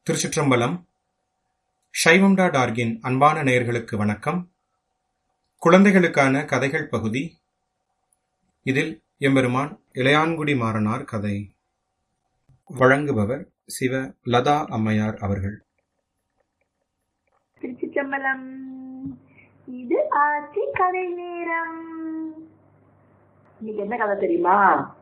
திருச்சிற்றம்பலம் சைவம் டாட் ஆர்கின் அன்பான நேயர்களுக்கு வணக்கம் குழந்தைகளுக்கான கதைகள் பகுதி இதில் எம்பெருமான் இளையான்குடி மாறனார் கதை வழங்குபவர் சிவ லதா அம்மையார் அவர்கள் திருச்சிற்றம்பலம் இது ஆட்சி கதை நேரம் இன்னைக்கு என்ன கதை தெரியுமா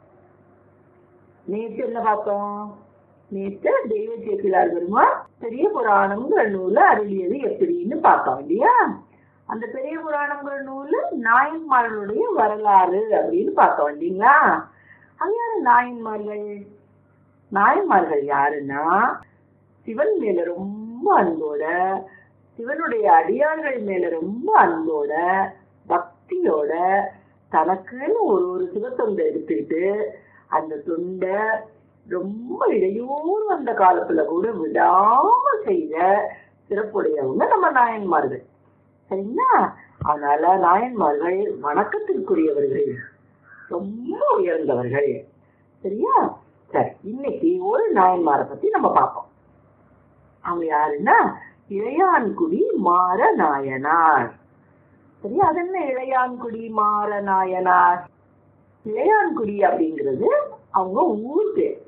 நேற்று என்ன பார்த்தோம் நேற்று தெய்வ சேக்கிலார் பெருமா பெரிய புராணம்ங்கிற நூலை அருளியது எப்படின்னு பார்த்தோம் இல்லையா அந்த பெரிய புராணங்கிற நூலு நாயன்மார்களுடைய வரலாறு அப்படின்னு பார்த்தோம் இல்லைங்களா அது யாரு நாயன்மார்கள் நாயன்மார்கள் யாருன்னா சிவன் மேல ரொம்ப அன்போட சிவனுடைய அடியார்கள் மேல ரொம்ப அன்போட பக்தியோட தனக்குன்னு ஒரு ஒரு சிவத்தொண்டை எடுத்துக்கிட்டு அந்த தொண்டை ரொம்ப இடையூறு வந்த காலத்துல கூட விடாம செய்த சிறப்புடையவங்க நம்ம நாயன்மார்கள் சரிங்களா அதனால நாயன்மார்கள் வணக்கத்திற்குரியவர்கள் ரொம்ப உயர்ந்தவர்கள் சரியா சரி இன்னைக்கு ஒரு நாயன்மாரை பத்தி நம்ம பார்ப்போம் அவங்க யாருன்னா இளையான்குடி மாற நாயனார் சரியா அது என்ன இளையான்குடி மாற நாயனார் இளையான்குடி அப்படிங்கிறது அவங்க ஊர் பேர்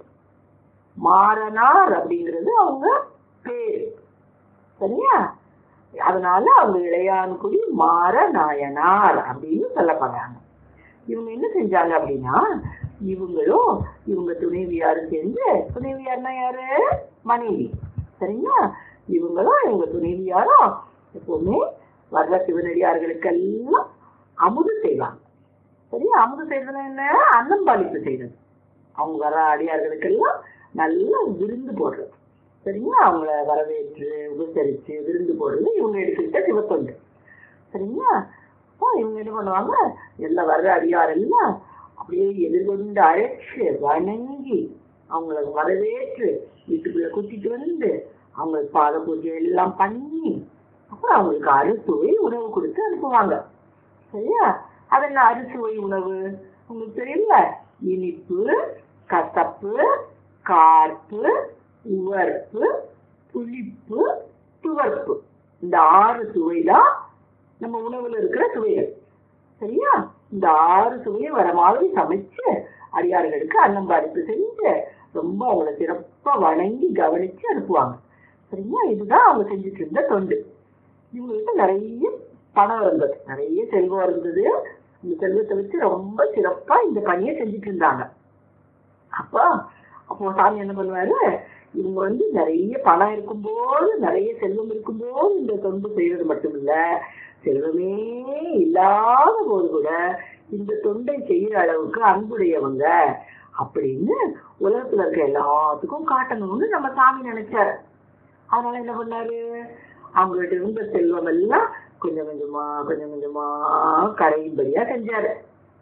மாறனார் அப்படிங்கிறது அவங்க பேர் சரியா அதனால அவங்க இளையான்குடி மாற நாயனார் அப்படின்னு சொல்லப்படுறாங்க இவங்க என்ன செஞ்சாங்க அப்படின்னா இவங்களும் இவங்க துணைவியாரும் சேர்ந்து துணைவியார்னா யாரு மனைவி சரிங்களா இவங்களும் இவங்க துணைவியாரும் எப்பவுமே வர்ற சிவனடியார்களுக்கெல்லாம் அமுது செய்வாங்க சரியா அமுது செய்யறதுன்னா என்ன அன்னம் பாலிப்பு செய்யறது அவங்க வர அடியார்களுக்கெல்லாம் நல்ல விருந்து போடுறது சரிங்களா அவங்கள வரவேற்று உபசரிச்சு விருந்து போடுறது இவங்க எடுத்துக்கிட்ட சிவத்தொண்டு சரிங்களா அப்போ இவங்க என்ன பண்ணுவாங்க எல்லாம் வர்ற அடியார் எல்லாம் அப்படியே எதிர்கொண்டு அழைச்சு வணங்கி அவங்கள வரவேற்று வீட்டுக்குள்ள கூட்டிட்டு வந்து அவங்களுக்கு பாத பூஜை எல்லாம் பண்ணி அப்புறம் அவங்களுக்கு அறுசுவை உணவு கொடுத்து அனுப்புவாங்க சரியா அது என்ன அறுசுவை உணவு உங்களுக்கு தெரியல இனிப்பு கசப்பு கார்ப்பு உவர்ப்பு புளிப்பு துவர்ப்பு இந்த ஆறு சுவை தான் நம்ம உணவுல இருக்கிற சுவைகள் சரியா இந்த ஆறு சுவையை வர மாதிரி சமைச்சு அடியார்களுக்கு அன்னம் பாதிப்பு செஞ்சு ரொம்ப அவங்கள சிறப்பா வணங்கி கவனிச்சு அனுப்புவாங்க சரிங்களா இதுதான் அவங்க செஞ்சுட்டு இருந்த தொண்டு இவங்களுக்கு நிறைய பணம் இருந்தது நிறைய செல்வம் இருந்தது இந்த செல்வத்தை வச்சு ரொம்ப சிறப்பா இந்த பணியை செஞ்சுட்டு இருந்தாங்க அப்போ அப்போ சாமி என்ன பண்ணுவாரு இவங்க வந்து நிறைய பணம் இருக்கும்போது நிறைய செல்வம் இருக்கும்போது இந்த தொண்டு செய்வது மட்டும் இல்ல செல்வமே இல்லாத போது கூட இந்த தொண்டை செய்யற அளவுக்கு அன்புடையவங்க அப்படின்னு உலகத்துல இருக்க எல்லாத்துக்கும் காட்டணும்னு நம்ம சாமி நினைச்சாரு அதனால என்ன பண்ணாரு அவங்கள்ட்ட இருந்த செல்வம் எல்லாம் கொஞ்சம் கொஞ்சமா கொஞ்சம் கொஞ்சமா கரையும்படியா செஞ்சாரு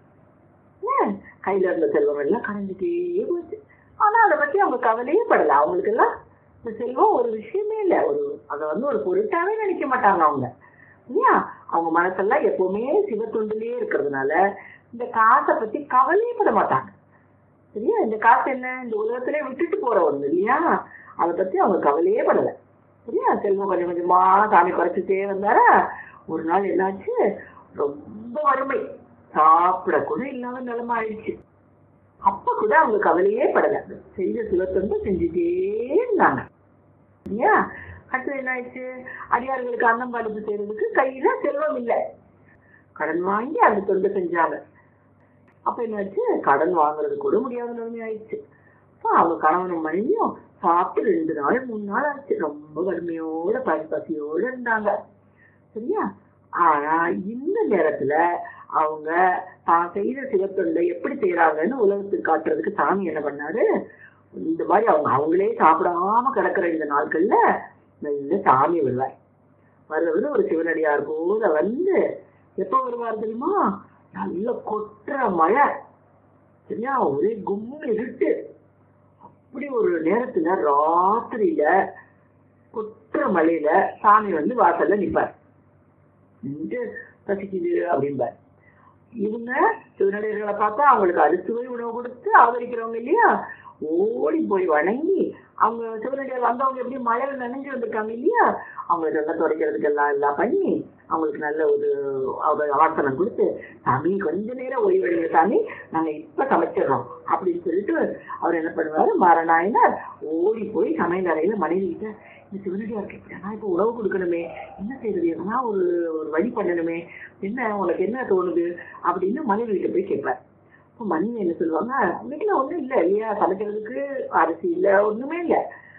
கையில இருந்த செல்வம் எல்லாம் கரைஞ்சிட்டே போச்சு ஆனா அதை பத்தி அவங்க கவலையே படல அவங்களுக்கு எல்லாம் இந்த செல்வம் ஒரு விஷயமே இல்ல ஒரு அதை வந்து ஒரு பொருட்டாவே நினைக்க மாட்டாங்க அவங்க இல்லையா அவங்க மனசெல்லாம் எப்பவுமே சிவத்தொண்டிலே இருக்கிறதுனால இந்த காசை பத்தி கவலையே பட மாட்டாங்க சரியா இந்த காசு என்ன இந்த உலகத்திலே விட்டுட்டு போற ஒண்ணு இல்லையா அதை பத்தி அவங்க கவலையே படல சரியா செல்வம் கொஞ்சம் கொஞ்சமா சாமி குறைச்சிட்டே வந்தாரா ஒரு நாள் என்னாச்சு ரொம்ப வறுமை சாப்பிட கூட இல்லாத நிலைமை ஆயிடுச்சு அப்ப கூட அவங்க கவலையே படல செய்த சிவத்தொண்டு செஞ்சுட்டே இருந்தாங்க இல்லையா அடுத்தது என்ன ஆயிடுச்சு அடியார்களுக்கு அன்னம் பாலிப்பு செய்யறதுக்கு கையில செல்வம் இல்லை கடன் வாங்கி அந்த தொண்டு செஞ்சாங்க அப்ப என்னாச்சு கடன் வாங்குறது கூட முடியாத நிலைமை ஆயிடுச்சு அப்ப அவங்க கணவனும் மனைவியும் சாப்பிட்டு ரெண்டு நாள் மூணு நாள் ஆச்சு ரொம்ப கடுமையோட பசி பசியோட இருந்தாங்க சரியா ஆனா இந்த நேரத்துல அவங்க தான் செய்த சிவத்தொண்டை எப்படி செய்யறாங்கன்னு உலகத்துக்கு காட்டுறதுக்கு சாமி என்ன பண்ணாரு இந்த மாதிரி அவங்க அவங்களே சாப்பிடாம கிடக்குற இந்த நாட்கள்ல நல்ல சாமி வருவார் வர்றவர் ஒரு சிவனடியார் போல வந்து எப்ப வருவார் தெரியுமா நல்ல கொட்டுற மழை சரியா ஒரே கும்மு இருட்டு அப்படி ஒரு நேரத்துல ராத்திரியில கொட்டுற மழையில சாமி வந்து வாசல்ல நிப்பார் நின்று பசிக்குது அப்படிம்பார் இவங்க சிவனடியர்களை பார்த்தா அவங்களுக்கு அறுசுவை உணவு கொடுத்து ஆதரிக்கிறவங்க இல்லையா ஓடி போய் வணங்கி அவங்க சிவனடியார் வந்தவங்க எப்படி மழையில நனைஞ்சு வந்திருக்காங்க இல்லையா அவங்களுக்கு எல்லாம் துடைக்கிறதுக்கு எல்லாம் எல்லாம் பண்ணி அவங்களுக்கு நல்ல ஒரு அவர் ஆசனம் கொடுத்து சாமி கொஞ்ச நேரம் ஓய்வெடுங்க சாமி நாங்க இப்ப சமைச்சிடுறோம் அப்படின்னு சொல்லிட்டு அவர் என்ன பண்ணுவாரு மரணாயினார் ஓடி போய் சமையல் அறையில மனைவி கிட்ட இந்த சிவனடியார் கேட்கிறேன் இப்போ உணவு கொடுக்கணுமே என்ன செய்யறது எதனா ஒரு ஒரு வழி பண்ணணுமே என்ன உனக்கு என்ன தோணுது அப்படின்னு மனைவி கிட்ட போய் கேட்பார் இப்போ மனைவி என்ன சொல்லுவாங்க வீட்டுல ஒண்ணும் இல்ல இல்லையா சமைக்கிறதுக்கு அரிசி இல்ல ஒண்ணுமே இல்ல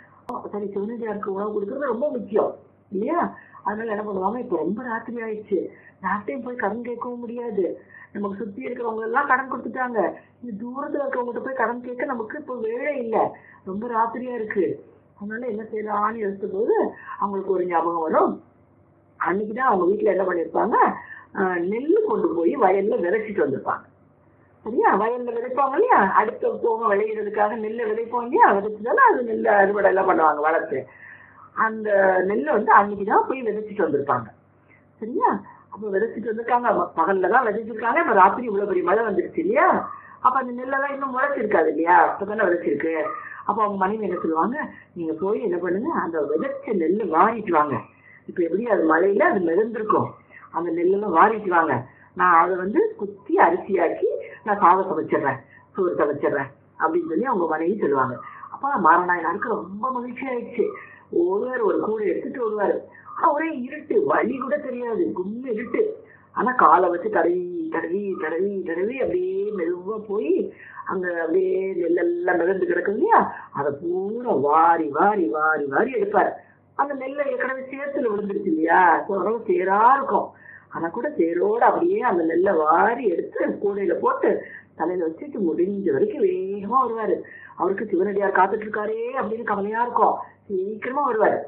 சரி சிவனடியாருக்கு உணவு கொடுக்கறது ரொம்ப முக்கியம் இல்லையா அதனால என்ன பண்ணுவாங்க இப்ப ரொம்ப ராத்திரி ஆயிடுச்சு யார்கிட்டையும் போய் கடன் கேட்கவும் முடியாது நமக்கு சுத்தி இருக்கிறவங்க எல்லாம் கடன் கொடுத்துட்டாங்க இந்த தூரத்துல இருக்கவங்ககிட்ட போய் கடன் கேட்க நமக்கு இப்போ வேலை இல்லை ரொம்ப ராத்திரியா இருக்கு அதனால என்ன செய்யலாம்னு யோசித்த போது அவங்களுக்கு ஒரு ஞாபகம் வரும் அன்னைக்குதான் அவங்க வீட்டுல என்ன பண்ணிருப்பாங்க ஆஹ் நெல் கொண்டு போய் வயல்ல விதைச்சிட்டு வந்திருப்பாங்க சரியா வயல்ல விதைப்பாங்க இல்லையா அடுத்த போக விளையிறதுக்காக நெல்லை விதைப்போம் இல்லையா விதைச்சுதானே அது நெல்லை அறுவடை எல்லாம் பண்ணுவாங்க வளர்த்து அந்த நெல்லை வந்து அன்னைக்குதான் போய் விதைச்சிட்டு வந்திருப்பாங்க சரியா அப்ப விதைச்சிட்டு வந்திருக்காங்க ம- பகல்ல தான் விதைச்சிருக்காங்க இப்ப ராத்திரி இவ்வளவு பெரிய மழை வந்துருச்சு இல்லையா அப்ப அந்த நெல்லெல்லாம் இன்னும் முளைச்சிருக்காது இல்லையா அப்பதானே விதைச்சிருக்கு அப்ப அவங்க மனைவி என்ன சொல்லுவாங்க நீங்க போய் என்ன பண்ணுங்க அந்த விதைச்ச நெல்லை வாரிட்டு வாங்க இப்ப எப்படி அது மழையில அது மிதந்திருக்கும் அந்த நெல்லெல்லாம் வாரிட்டு வாங்க நான் அதை வந்து குத்தி அரிசியாக்கி நான் சாதம் சமைச்சிடுறேன் சோறு சமைச்சிடுறேன் அப்படின்னு சொல்லி அவங்க மனைவி சொல்லுவாங்க அப்ப மாரநாயனாருக்கு ரொம்ப மகிழ்ச்சி ஆயிடுச்சு ஒருவர் ஒரு கூடை எடுத்துட்டு வருவாரு ஆனா ஒரே இருட்டு வழி கூட தெரியாது கும்ம இருட்டு ஆனா காலை வச்சு தடவி தடவி தடவி தடவி அப்படியே மெதுவா போய் அங்க அப்படியே நெல்லெல்லாம் மிதந்து கிடக்கு இல்லையா அதை பூரா வாரி வாரி வாரி வாரி எடுப்பாரு அந்த நெல்லை ஏற்கனவே சேத்துல விழுந்துருச்சு இல்லையா ஓரளவு சேரா இருக்கும் ஆனா கூட சேரோட அப்படியே அந்த நெல்லை வாரி எடுத்து கூடையில போட்டு தலையில வச்சுட்டு முடிஞ்ச வரைக்கும் வேகமா வருவாரு அவருக்கு சிவனடியார் காத்துட்டு இருக்காரே அப்படின்னு கவலையா இருக்கும் சீக்கிரமா வருவாரு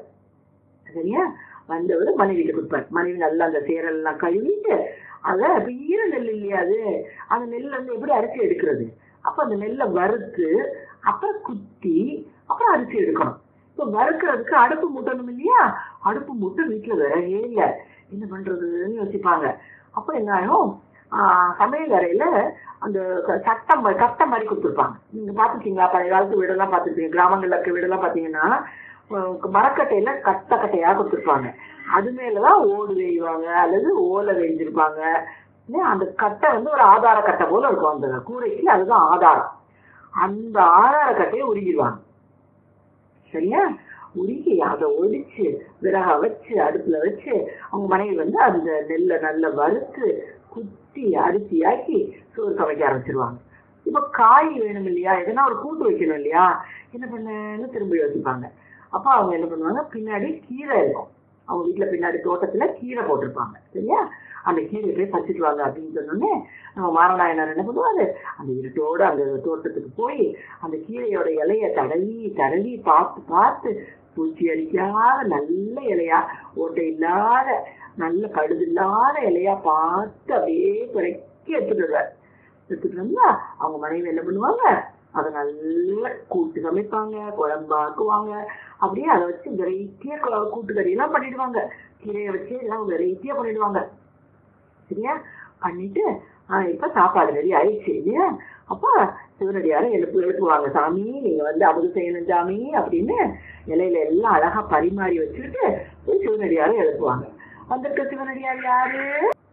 சரியா வந்தவர் மனைவிட்டு கொடுப்பார் மனைவி நல்லா அந்த சேரெல்லாம் கழுவிட்டு அதை அப்ப ஈர நெல் இல்லையா அது அந்த நெல்லை வந்து எப்படி அரிசி எடுக்கிறது அப்ப அந்த நெல்லை வறுத்து அப்புறம் குத்தி அப்புறம் அரிசி எடுக்கணும் இப்ப வறுக்கிறதுக்கு அடுப்பு மூட்டணும் இல்லையா அடுப்பு மூட்டை வீட்டுல விறகே இல்லை என்ன பண்றதுன்னு யோசிப்பாங்க அப்ப என்ன ஆகும் ஆஹ் சமையல் அறையில அந்த க- சட்டம் மா- கட்டை மாதிரி கொடுத்துருப்பாங்க நீங்க பாத்துருக்கீங்களா பழைய காலத்து வீடெல்லாம் பாத்துருப்பீங்க கிராமங்கள்ல இருக்க வீடெல்லாம் பாத்தீங்கன்னா அஹ் மரக்கட்டையில கட்டை கட்டையா கொடுத்துருப்பாங்க அது மேலதான் ஓடு வேய்வாங்க அல்லது ஓலை வேஞ்சிருப்பாங்க இல்லையா? அந்த கட்டை வந்து ஒரு ஆதார கட்டை போல இருக்கும் அந்த கூரைக்கு அதுதான் ஆதாரம் அந்த ஆதார கட்டையை உருகிடுவாங்க சரியா உருகி அதை ஒடிச்சு விறக வச்சு அடுப்புல வச்சு அவங்க மனைவி வந்து அந்த நெல்லை நல்லா வறுத்து குத்தி அரிசியாக்கி சோறு சமைக்க ஆரம்பிச்சிருவாங்க இப்ப காய் வேணும் இல்லையா எதனா ஒரு கூட்டு வைக்கணும் இல்லையா என்ன பண்ணன்னு திரும்ப யோசிப்பாங்க அப்ப அவங்க என்ன பண்ணுவாங்க பின்னாடி கீரை இருக்கும் அவங்க வீட்டுல பின்னாடி தோட்டத்துல கீரை போட்டிருப்பாங்க சரியா அந்த கீரையை போய் பறிச்சுட்டு வாங்க அப்படின்னு சொன்னோடனே நம்ம மாரநாயனர் என்ன பண்ணுவாரு அந்த இருட்டோட அந்த தோட்டத்துக்கு போய் அந்த கீரையோட இலைய தடவி தடவி பார்த்து பார்த்து பூச்சி அடிக்காத நல்ல இலையா ஓட்டை இல்லாத நல்ல கடுது இல்லாத இலையா பார்த்து அப்படியே குறைக்கி எடுத்துட்டு வருவார் எடுத்துட்டு வந்தா அவங்க மனைவி என்ன பண்ணுவாங்க அதை நல்லா கூட்டு சமைப்பாங்க குழம்பாக்குவாங்க அப்படியே அதை வச்சு வெரைட்டியா கூட்டு கறி எல்லாம் பண்ணிடுவாங்க கீரையை வச்சு எல்லாம் வெரைட்டியா பண்ணிடுவாங்க சரியா பண்ணிட்டு ஆஹ் இப்ப சாப்பாடு ரெடி ஆயிடுச்சு இல்லையா அப்ப சிவனடியார எழுப்பு எழுப்புவாங்க சாமி நீங்க வந்து அமுது செய்யணும் சாமி அப்படின்னு இலையில எல்லாம் அழகா பரிமாறி வச்சுட்டு போய் சிவனடியார எழுப்புவாங்க வந்திருக்க சிவனடியார் யாரு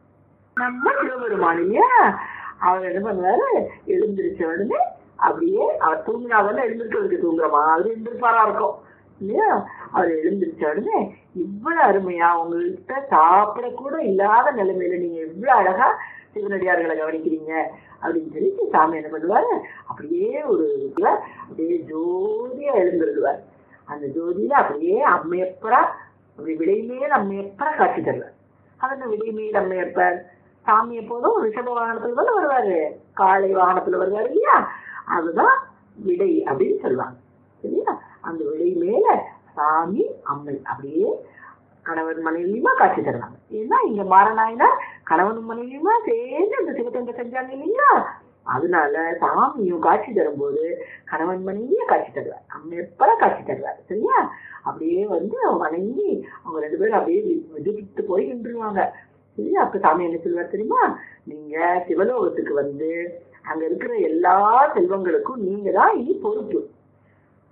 நம்ம சிவபெருமான் இல்லையா அவர் என்ன பண்ணுவாரு எழுந்திருச்ச உடனே அப்படியே அவர் தூங்கினாதான் எழுந்திருக்கிறதுக்கு தூங்குற மாதிரி எழுந்திருப்பாரா இருக்கும் இல்லையா அவர் எழுந்திருச்ச உடனே இவ்வளவு அருமையா உங்கள்கிட்ட சாப்பிட கூட இல்லாத நிலைமையில நீங்க இவ்வளவு அழகா சிவனடியார்களை கவனிக்கிறீங்க அப்படின்னு சொல்லிட்டு சாமி என்ன பண்ணுவாரு அப்படியே ஒரு இதுல அப்படியே ஜோதியா எழுந்திருடுவார் அந்த ஜோதியில அப்படியே அம்மையப்பரா அப்படி விடைமேல் அம்மையப்பரா காட்சி தருவார் அதன் விடைமேல் அம்மையப்பர் சாமி எப்போதும் ரிஷப வாகனத்துல தானே வருவாரு காளை வாகனத்துல வருவாரு இல்லையா அதுதான் விடை அப்படின்னு சொல்லுவாங்க சரியா அந்த விடை மேல சாமி அம்மை அப்படியே கணவன் மனைவியுமா காட்சி தருவாங்க ஏன்னா இங்க மாறனாயினா கணவனும் மனைவியுமா சேர்ந்து அந்த சிவத்தொண்டை செஞ்சாங்க இல்லையா அதனால சாமியும் காட்சி தரும்போது கணவன் மனைவியும் காட்சி தருவார் அம்மையப்பட காட்சி தருவார் சரியா அப்படியே வந்து அவங்க மனைவி அவங்க ரெண்டு பேரும் அப்படியே விதிட்டு போய் நின்றுவாங்க சரியா அப்ப சாமி என்ன சொல்லுவார் தெரியுமா நீங்க சிவலோகத்துக்கு வந்து அங்க இருக்கிற எல்லா செல்வங்களுக்கும் நீங்க தான் இனி பொறுப்பு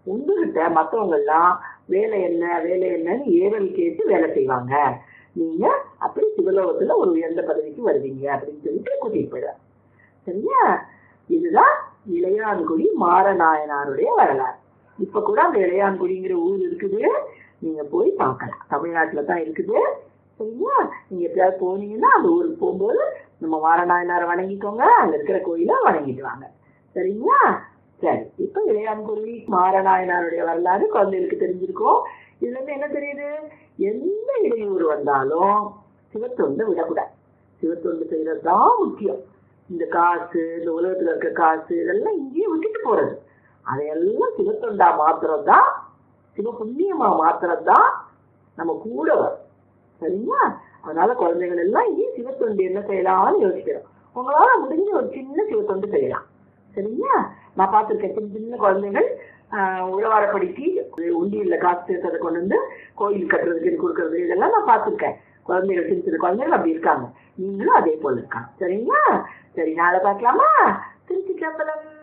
உங்ககிட்ட மத்தவங்க எல்லாம் வேலை என்ன வேலை என்னன்னு ஏவல் கேட்டு வேலை செய்வாங்க நீங்க அப்படி சிவலோகத்துல ஒரு உயர்ந்த பதவிக்கு வருவீங்க அப்படின்னு சொல்லிட்டு கூட்டிட்டு போயிடுறாரு சரியா இதுதான் இளையான்குடி மாரநாயனாருடைய வரலாறு இப்ப கூட அந்த இளையான்குடிங்கிற ஊர் இருக்குது நீங்க போய் பார்க்கலாம் தமிழ்நாட்டுல தான் இருக்குது சரிங்களா நீங்க எப்பயாவது போனீங்கன்னா அந்த ஊருக்கு போகும்போது நம்ம மாரநாயனாரை வணங்கிக்கோங்க அங்க இருக்கிற கோயிலை வணங்கிட்டு வாங்க சரிங்களா சரி இப்ப இளையான்குடி மாரநாயனாருடைய வரலாறு குழந்தைகளுக்கு தெரிஞ்சிருக்கும் இதுல இருந்து என்ன தெரியுது எந்த இடையூறு வந்தாலும் சிவத்தொண்டை விடக்கூடாது சிவத்தொண்டு செய்யறது தான் முக்கியம் இந்த காசு இந்த உலகத்துல இருக்க காசு இதெல்லாம் இங்கேயே விட்டுட்டு போறது அதையெல்லாம் சிவத்தொண்டா மாத்திரம் தான் சிவ புண்ணியமா மாத்திரம் தான் நம்ம கூட வரும் சரிங்களா அதனால குழந்தைகள் எல்லாம் இனி சிவத்தொண்டு என்ன செய்யலாம்னு யோசிக்கிறோம் உங்களால முடிஞ்ச ஒரு சின்ன சிவத்தொண்டு செய்யலாம் சரிங்களா நான் பார்த்திருக்கேன் சின்ன சின்ன குழந்தைகள் ஆஹ், உழவாரப்படிக்கு உண்டியல்ல காசு சேர்த்ததை கொண்டு வந்து கோயில் கட்டுறதுக்கு இது கொடுக்கறது இதெல்லாம் நான் பார்த்திருக்கேன் குழந்தைகள் சின்ன சின்ன குழந்தைகள் அப்படி இருக்காங்க நீங்களும் அதே போல இருக்காங்க சரிங்களா சரி நாளை பார்க்கலாமா திருச்சி சம்பளம்